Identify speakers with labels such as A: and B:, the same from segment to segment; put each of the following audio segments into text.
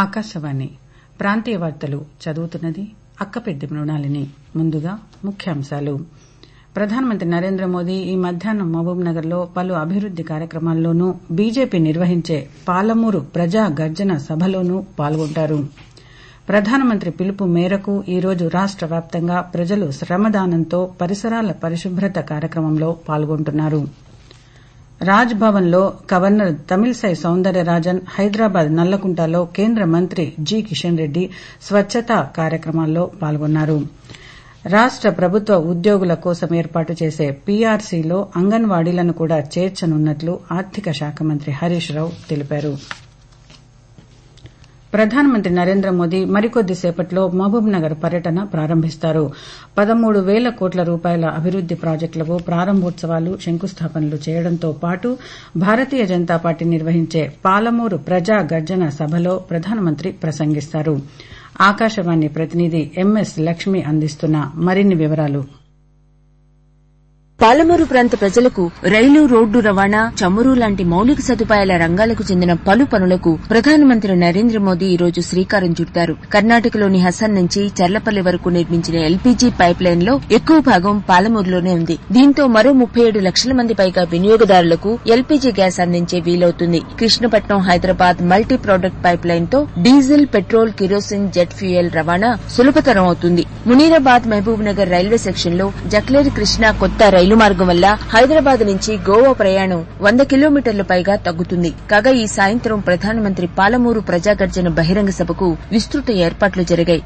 A: ఆకాశవాణి ప్రాంతీయ వార్తలు చదువుతున్నది అక్కపెద్ది మృణాలిని ముందుగా ముఖ్యాంశాలు ప్రధానమంత్రి నరేంద్ర మోదీ ఈ మధ్యాహ్నం మహబూబ్నగర్లో పలు అభివృద్ది కార్యక్రమాల్లోనూ బీజేపీ నిర్వహించే పాలమూరు ప్రజా గర్జన సభలోనూ పాల్గొంటారు ప్రధానమంత్రి పిలుపు మేరకు ఈ రోజు రాష్ట వ్యాప్తంగా ప్రజలు శ్రమదానంతో పరిసరాల పరిశుభ్రత కార్యక్రమంలో పాల్గొంటున్నారు రాజ్ భవన్ లో గవర్నర్ తమిళిసై సౌందరరాజన్ హైదరాబాద్ నల్లకుంటలో కేంద్ర మంత్రి జి కిషన్ రెడ్డి స్వచ్చతా కార్యక్రమాల్లో పాల్గొన్నారు రాష్ట ప్రభుత్వ ఉద్యోగుల కోసం ఏర్పాటు చేసే పీఆర్సీలో అంగన్వాడీలను కూడా చేర్చనున్నట్లు ఆర్థిక శాఖ మంత్రి హరీష్ రావు తెలిపారు ప్రధానమంత్రి నరేంద్ర మోదీ మరికొద్ది సేపట్లో మహబూబ్నగర్ పర్యటన ప్రారంభిస్తారు పదమూడు పేల కోట్ల రూపాయల అభివృద్ది ప్రాజెక్టులకు ప్రారంభోత్సవాలు శంకుస్థాపనలు చేయడంతో పాటు భారతీయ జనతా పార్టీ నిర్వహించే పాలమూరు ప్రజా గర్జన సభలో ప్రధానమంత్రి ప్రసంగిస్తారు ఆకాశవాణి ప్రతినిధి ఎంఎస్ లక్ష్మి అందిస్తున్న మరిన్ని వివరాలు
B: పాలమూరు ప్రాంత ప్రజలకు రైలు రోడ్డు రవాణా చమురు లాంటి మౌలిక సదుపాయాల రంగాలకు చెందిన పలు పనులకు ప్రధానమంత్రి నరేంద్ర మోదీ ఈ రోజు శ్రీకారం చుడతారు కర్ణాటకలోని హసన్ నుంచి చర్లపల్లి వరకు నిర్మించిన ఎల్పీజీ పైప్ లైన్ లో ఎక్కువ భాగం పాలమూరులోనే ఉంది దీంతో మరో ముప్పై ఏడు లక్షల మంది పైగా వినియోగదారులకు ఎల్పీజీ గ్యాస్ అందించే వీలవుతుంది Krishnapatnam Hyderabad multi product pipeline తో diesel petrol kerosene jet fuel రవాణా సులభతరం అవుతుంది Munirabad Mahbubnagar railway section లో జక్లేర్ కృష్ణా కొత్త రైలు మార్గం వల్ల హైదరాబాద్ నుంచి గోవా ప్రయాణం వంద కిలోమీటర్ల పైగా తగ్గుతుంది కాగా ఈ సాయంత్రం ప్రధానమంత్రి పాలమూరు ప్రజాగర్జన బహిరంగ సభకు విస్తృత ఏర్పాట్లు జరిగాయి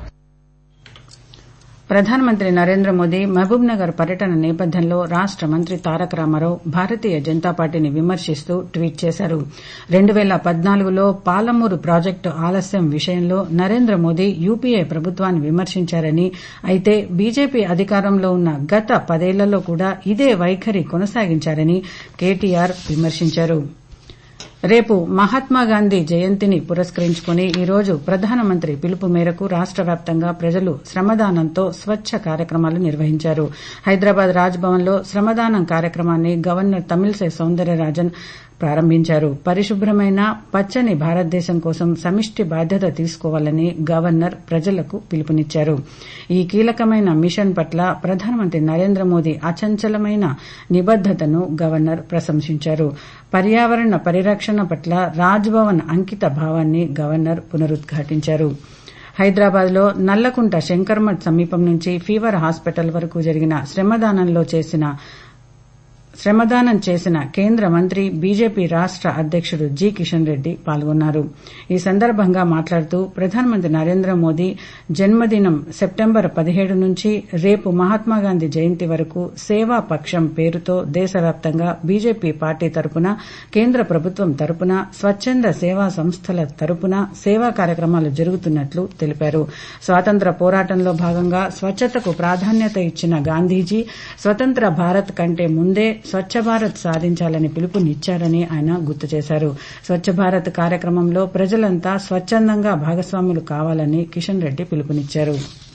A: ప్రధానమంత్రి నరేంద్ర మోదీ మహబూబ్నగర్ పర్యటన నేపథ్యంలో రాష్ట మంత్రి తారక రామారావు భారతీయ జనతా పార్టీని విమర్శిస్తూ ట్వీట్ చేశారు రెండు పేల పద్నాలుగులో పాలమూరు ప్రాజెక్టు ఆలస్యం విషయంలో నరేంద్ర మోదీ యూపీఏ ప్రభుత్వాన్ని విమర్శించారని అయితే బీజేపీ అధికారంలో ఉన్న గత పదేళ్లలో కూడా ఇదే వైఖరి కొనసాగించారని కేటీఆర్ విమర్శించారు రేపు మహాత్మాగాంధీ జయంతిని పురస్కరించుకుని ఈ రోజు ప్రధానమంత్రి పిలుపు మేరకు రాష్ట వ్యాప్తంగా ప్రజలు శ్రమదానంతో స్వచ్చ కార్యక్రమాలు నిర్వహించారు హైదరాబాద్ రాజ్ భవన్ లో శ్రమదానం కార్యక్రమాన్ని గవర్నర్ తమిళిసై సౌందరరాజన్ ప్రారంభించారు పరిశుభ్రమైన పచ్చని భారతదేశం కోసం సమిష్టి బాధ్యత తీసుకోవాలని గవర్నర్ ప్రజలకు పిలుపునిచ్చారు ఈ కీలకమైన మిషన్ పట్ల ప్రధానమంత్రి నరేంద్ర మోదీ అచంచలమైన నిబద్దతను గవర్నర్ ప్రశంసించారు పర్యావరణ పరిరక్షణ పట్ల రాజ్భవన్ అంకిత భావాన్ని గవర్నర్ పునరుద్ఘాటించారు హైదరాబాద్ లో నల్లకుంట శంకర్మఠ్ సమీపం నుంచి ఫీవర్ హాస్పిటల్ వరకు జరిగిన శ్రమదానంలో చేసిన శ్రమదానం చేసిన కేంద్ర మంత్రి బీజేపీ రాష్ట అధ్యకుడు జి కిషన్ రెడ్డి పాల్గొన్నారు ఈ సందర్భంగా మాట్లాడుతూ ప్రధానమంత్రి నరేంద్ర మోదీ జన్మదినం సెప్టెంబర్ పదిహేడు నుంచి రేపు మహాత్మాగాంధీ జయంతి వరకు సేవా పక్షం పేరుతో దేశవ్యాప్తంగా బీజేపీ పార్టీ తరపున కేంద్ర ప్రభుత్వం తరపున స్వచ్చంద సేవా సంస్థల తరపున సేవా కార్యక్రమాలు జరుగుతున్నట్లు తెలిపారు స్వాతంత్ర పోరాటంలో భాగంగా స్వచ్చతకు ప్రాధాన్యత ఇచ్చిన గాంధీజీ స్వతంత్ర భారత్ కంటే ముందే స్వచ్ఛ భారత్ సాధించాలని పిలుపునిచ్చారని ఆయన గుర్తు చేశారు స్వచ్ఛ భారత్ కార్యక్రమంలో ప్రజలంతా స్వచ్చందంగా భాగస్వాములు కావాలని కిషన్ రెడ్డి పిలుపునిచ్చారు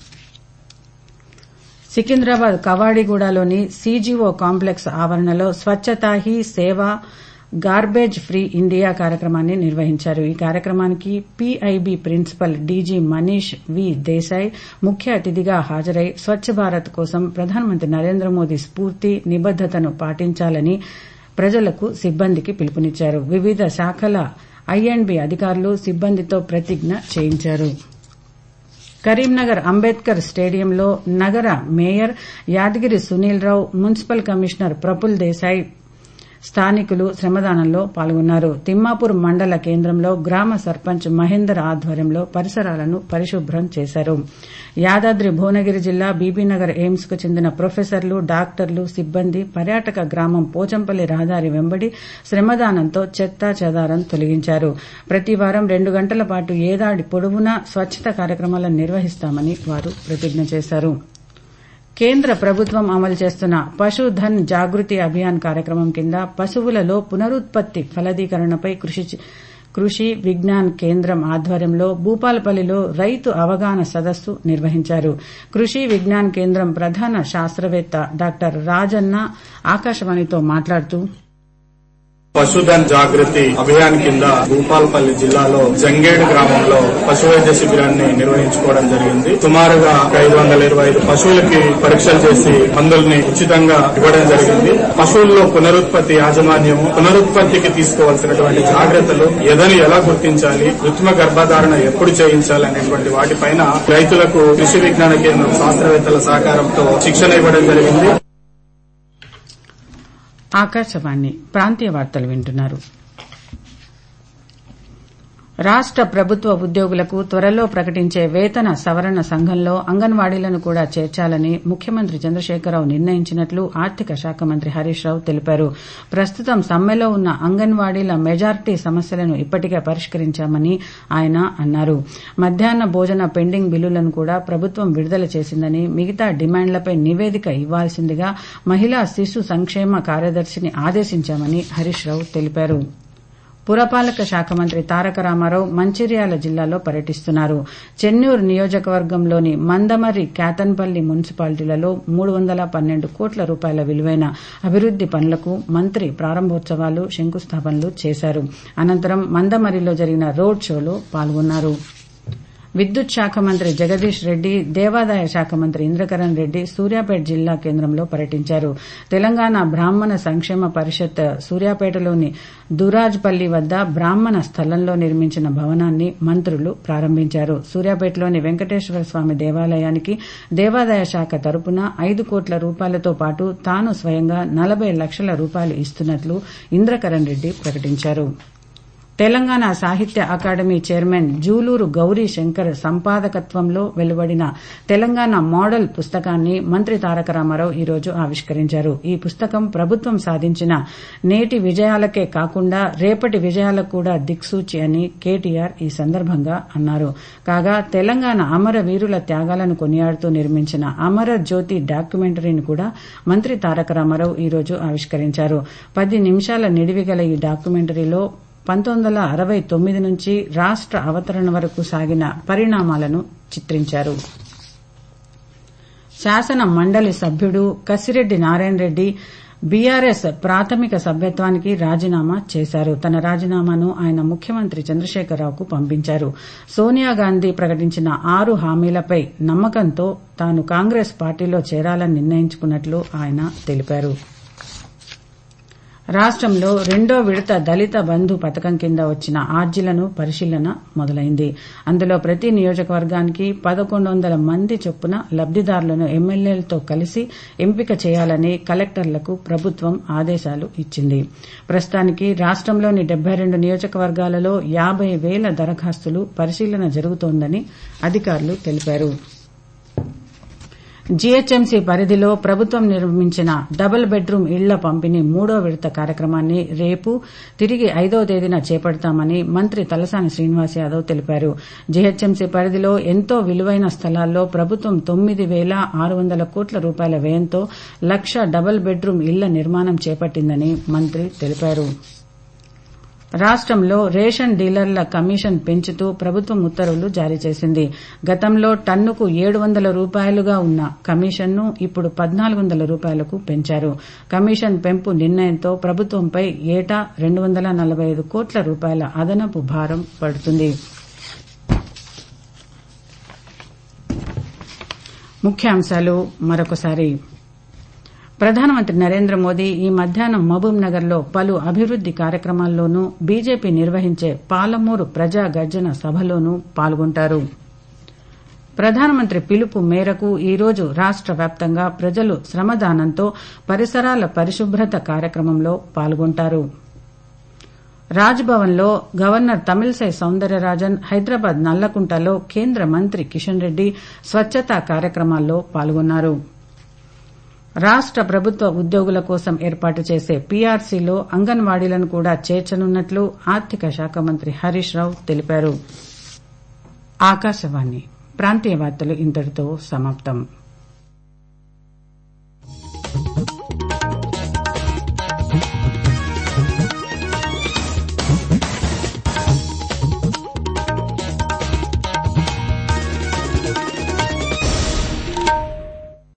A: సికింద్రాబాద్ కవాడిగూడలోని సీజీఓ కాంప్లెక్స్ ఆవరణలో Swachhata Hi Seva garbage free India కార్యక్రమాన్ని నిర్వహించారు ఈ కార్యక్రమానికి PIB principal DG Manish V Desai ముఖ్య అతిథిగా హాజరై స్వచ్ఛ భారత్ కోసం ప్రధానమంత్రి నరేంద్ర మోదీ స్ఫూర్తి నిబద్దతను పాటించాలని ప్రజలకు సిబ్బందికి పిలుపునిచ్చారు వివిధ శాఖల ఐఎండ్బీ అధికారులు సిబ్బందితో ప్రతిజ్ఞ చేయించారు కరీంనగర్ అంబేద్కర్ స్టేడియంలో నగర mayor Yadagiri Sunil Rao municipal commissioner Prafull Desai స్థానికులు శ్రమదానంలో పాల్గొన్నారు తిమ్మాపూర్ మండల కేంద్రంలో గ్రామ సర్పంచ్ మహేందర్ ఆధ్వర్యంలో పరిసరాలను పరిశుభ్రం చేశారు యాదాద్రి భువనగిరి జిల్లా బీబీనగర్ ఎయిమ్స్ కు చెందిన ప్రొఫెసర్లు డాక్టర్లు సిబ్బంది పర్యాటక గ్రామం పోచంపల్లి రహదారి వెంబడి శ్రమదానంతో చెత్తా చెదారం తొలగించారు ప్రతి వారం రెండు గంటల పాటు ఏడాది పొడవునా స్వచ్ఛత కార్యక్రమాలను నిర్వహిస్తామని వారు ప్రతిజ్ఞ చేశారు కేంద్ర ప్రభుత్వం అమలు చేస్తున్న పశుధన్ జాగృతి అభియాన్ కార్యక్రమం కింద పశువులలో పునరుత్పత్తి ఫలదీకరణపై కృషి విజ్ఞాన్ కేంద్రం ఆధ్వర్యంలో భూపాలపల్లిలో రైతు అవగాహన సదస్సు నిర్వహించారు కృషి విజ్ఞాన్ కేంద్రం ప్రధాన శాస్త్రవేత్త డాక్టర్ రాజన్న ఆకాశవాణితో మాట్లాడుతూ
C: పశుధన్ జాగృతి అభియాన్ కింద భూపాలపల్లి జిల్లాలో జంగేడు గ్రామంలో పశు వైద్య శిబిరాన్ని నిర్వహించుకోవడం జరిగింది సుమారుగా ఐదు వందల ఇరవై ఐదు పశువులకి పరీక్షలు చేసి మందుల్ని ఉచితంగా ఇవ్వడం జరిగింది పశువుల్లో పునరుత్పత్తి యాజమాన్యము పునరుత్పత్తికి తీసుకోవాల్సినటువంటి జాగ్రత్తలు ఎదని ఎలా గుర్తించాలి కృత్రిమ గర్భధారణ ఎప్పుడు చేయించాలి అనేటువంటి వాటిపైన రైతులకు కృషి విజ్ఞాన కేంద్రం శాస్త్రవేత్తల సహకారంతో శిక్షణ ఇవ్వడం జరిగింది
A: ఆకాశవాణి ప్రాంతీయ వార్తలు వింటున్నారు రాష్ట ప్రభుత్వ ఉద్యోగులకు త్వరలో ప్రకటించే వేతన సవరణ సంఘంలో అంగన్వాడీలను కూడా చేర్చాలని ముఖ్యమంత్రి చంద్రశేఖరరావు నిర్ణయించినట్లు ఆర్థిక శాఖ మంత్రి హరీష్ రావు తెలిపారు ప్రస్తుతం సమ్మెలో ఉన్న అంగన్వాడీల మెజార్టీ సమస్యలను ఇప్పటికే పరిష్కరించామని ఆయన అన్నారు మధ్యాహ్న భోజన పెండింగ్ బిల్లులను కూడా ప్రభుత్వం విడుదల చేసిందని మిగతా డిమాండ్లపై నివేదిక ఇవ్వాల్సిందిగా మహిళా శిశు సంక్షేమ కార్యదర్శిని ఆదేశించామని హరీష్ రావు తెలిపారు పురపాలక శాఖ మంత్రి తారక రామారావు మంచిర్యాల జిల్లాలో పర్యటిస్తున్నారు చెన్నూరు నియోజకవర్గంలోని మందమర్రి కేతన్పల్లి మున్సిపాలిటీలలో మూడు వందల పన్నెండు కోట్ల రూపాయల విలువైన అభివృద్ది పనులకు మంత్రి ప్రారంభోత్సవాలు శంకుస్థాపనలు చేశారు అనంతరం మందమర్రిలో జరిగిన రోడ్ షోలో పాల్గొన్నారు విద్యుత్ శాఖ మంత్రి జగదీష్ రెడ్డి దేవాదాయ శాఖ మంత్రి ఇంద్రకరణ్ రెడ్డి సూర్యాపేట జిల్లా కేంద్రంలో పర్యటించారు తెలంగాణ బ్రాహ్మణ సంక్షేమ పరిషత్ సూర్యాపేటలోని దురాజ్పల్లి వద్ద బ్రాహ్మణ స్థలంలో నిర్మించిన భవనాన్ని మంత్రులు ప్రారంభించారు సూర్యాపేటలోని వెంకటేశ్వర స్వామి దేవాలయానికి దేవాదాయ శాఖ తరపున ఐదు కోట్ల రూపాయలతో పాటు తాను స్వయంగా నలభై లక్షల రూపాయలు ఇస్తున్నట్లు ఇంద్రకరణ్ రెడ్డి ప్రకటించారు తెలంగాణ సాహిత్య అకాడమీ చైర్మన్ జూలూరు గౌరీ శంకర్ సంపాదకత్వంలో వెలువడిన తెలంగాణ మోడల్ పుస్తకాన్ని మంత్రి తారక రామారావు ఈరోజు ఆవిష్కరించారు ఈ పుస్తకం ప్రభుత్వం సాధించిన నేటి విజయాలకే కాకుండా రేపటి విజయాలకు కూడా దిక్సూచి అని కేటీఆర్ ఈ సందర్భంగా అన్నారు కాగా తెలంగాణ అమర వీరుల త్యాగాలను కొనియాడుతూ నిర్మించిన అమర జ్యోతి డాక్యుమెంటరీని కూడా మంత్రి తారక రామారావు ఈరోజు ఆవిష్కరించారు పది నిమిషాల నిడివిగల ఈ డాక్యుమెంటరీలో పంతొమ్మిది వందల అరవై తొమ్మిది నుంచి రాష్ట అవతరణ వరకు సాగిన పరిణామాలను చిత్రించారు శాసన మండలి సభ్యుడు కసిరెడ్డి నారాయణ రెడ్డి బీఆర్ఎస్ ప్రాథమిక సభ్యత్వానికి రాజీనామా చేశారు తన రాజీనామాను ఆయన ముఖ్యమంత్రి చంద్రశేఖరరావుకు పంపించారు సోనియా గాంధీ ప్రకటించిన ఆరు హామీలపై నమ్మకంతో తాను కాంగ్రెస్ పార్టీలో చేరాలని నిర్ణయించుకున్నట్లు ఆయన తెలిపారు రాష్టంలో రెండో విడత దళిత బంధు పథకం కింద వచ్చిన ఆర్జీలను పరిశీలన మొదలైంది అందులో ప్రతి నియోజకవర్గానికి పదకొండు వందల మంది చొప్పున లబ్దిదారులను ఎమ్మెల్యేలతో కలిసి ఎంపిక చేయాలని కలెక్టర్లకు ప్రభుత్వం ఆదేశాలు ఇచ్చింది ప్రస్తుతానికి రాష్టంలోని డెబ్బై రెండు నియోజకవర్గాలలో యాబై వేల దరఖాస్తులు పరిశీలన జరుగుతోందని అధికారులు తెలిపారు జీహెచ్ఎంసీ పరిధిలో ప్రభుత్వం నిర్మించిన డబుల్ బెడ్రూమ్ ఇళ్ల పంపిణీ మూడో విడత కార్యక్రమాన్ని రేపు తిరిగి ఐదో తేదీన చేపడతామని మంత్రి తలసాని శ్రీనివాస్ యాదవ్ తెలిపారు జీహెచ్ఎంసీ పరిధిలో ఎంతో విలువైన స్థలాల్లో ప్రభుత్వం తొమ్మిది వేల ఆరు వందల కోట్ల రూపాయల వ్యయంతో లక్ష డబుల్ బెడ్రూమ్ ఇళ్ల నిర్మాణం చేపట్టిందని మంత్రి తెలిపారు రాష్టంలో రేషన్ డీలర్ల కమిషన్ పెంచుతూ ప్రభుత్వం ఉత్తర్వులు జారీ చేసింది గతంలో టన్నుకు ఏడు వందల రూపాయలుగా ఉన్న కమిషన్ను ఇప్పుడు పద్నాలుగు వందల రూపాయలకు పెంచారు కమిషన్ పెంపు నిర్ణయంతో ప్రభుత్వంపై ఏటా రెండు వందల నలభై ఐదు కోట్ల రూపాయల అదనపు భారం పడుతుంది ముఖ్యాంశాలు మరొకసారి ప్రధానమంత్రి నరేంద్ర మోదీ ఈ మధ్యాహ్నం మహబూబ్ నగర్ లో పలు అభివృద్ది కార్యక్రమాల్లోనూ బీజేపీ నిర్వహించే పాలమూరు ప్రజా గర్జన సభలోనూ పాల్గొంటారు ప్రధానమంత్రి పిలుపు మేరకు ఈ రోజు రాష్ట వ్యాప్తంగా ప్రజలు శ్రమదానంతో పరిసరాల పరిశుభ్రత కార్యక్రమంలో పాల్గొంటారు రాజ్భవన్లో గవర్నర్ తమిళసై సౌందరరాజన్ హైదరాబాద్ నల్లకుంటలో కేంద్ర మంత్రి కిషన్ రెడ్డి స్వచ్ఛతా కార్యక్రమాల్లో పాల్గొన్నారు రాష్ట ప్రభుత్వ ఉద్యోగుల కోసం ఏర్పాటు చేసే పీఆర్సీలో అంగన్వాడీలను కూడా చేర్చనున్నట్లు ఆర్థిక శాఖ మంత్రి హరీష్ రావు తెలిపారు ఆకాశవాణి ప్రాంతీయ వార్తలు ఇంతటితో సమాప్తం